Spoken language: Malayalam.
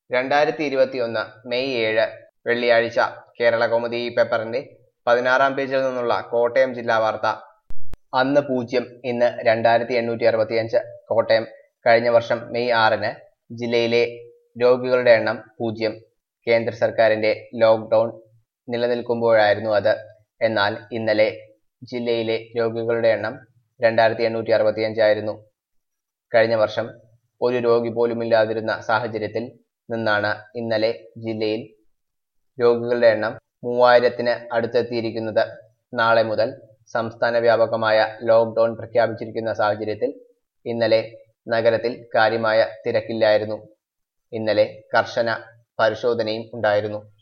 രണ്ടായിരത്തി ഇരുപത്തിയൊന്ന് മെയ് ഏഴ് വെള്ളിയാഴ്ച കേരള കൗമുദി ഈ പേപ്പറിന്റെ പതിനാറാം പേജിൽ നിന്നുള്ള കോട്ടയം ജില്ലാ വാർത്ത അന്ന് പൂജ്യം ഇന്ന് രണ്ടായിരത്തി എണ്ണൂറ്റി അറുപത്തിയഞ്ച് കോട്ടയം കഴിഞ്ഞ വർഷം മെയ് ആറിന് ജില്ലയിലെ രോഗികളുടെ എണ്ണം പൂജ്യം കേന്ദ്ര സർക്കാരിന്റെ ലോക്ക്ഡൌൺ നിലനിൽക്കുമ്പോഴായിരുന്നു അത് എന്നാൽ ഇന്നലെ ജില്ലയിലെ രോഗികളുടെ എണ്ണം രണ്ടായിരത്തി എണ്ണൂറ്റി അറുപത്തിയഞ്ചായിരുന്നു കഴിഞ്ഞ വർഷം ഒരു രോഗി പോലുമില്ലാതിരുന്ന സാഹചര്യത്തിൽ നിന്നാണ് ഇന്നലെ ജില്ലയിൽ രോഗികളുടെ എണ്ണം മൂവായിരത്തിന് അടുത്തെത്തിയിരിക്കുന്നത് നാളെ മുതൽ സംസ്ഥാന വ്യാപകമായ ലോക്ക്ഡൌൺ പ്രഖ്യാപിച്ചിരിക്കുന്ന സാഹചര്യത്തിൽ ഇന്നലെ നഗരത്തിൽ കാര്യമായ തിരക്കില്ലായിരുന്നു ഇന്നലെ കർശന പരിശോധനയും ഉണ്ടായിരുന്നു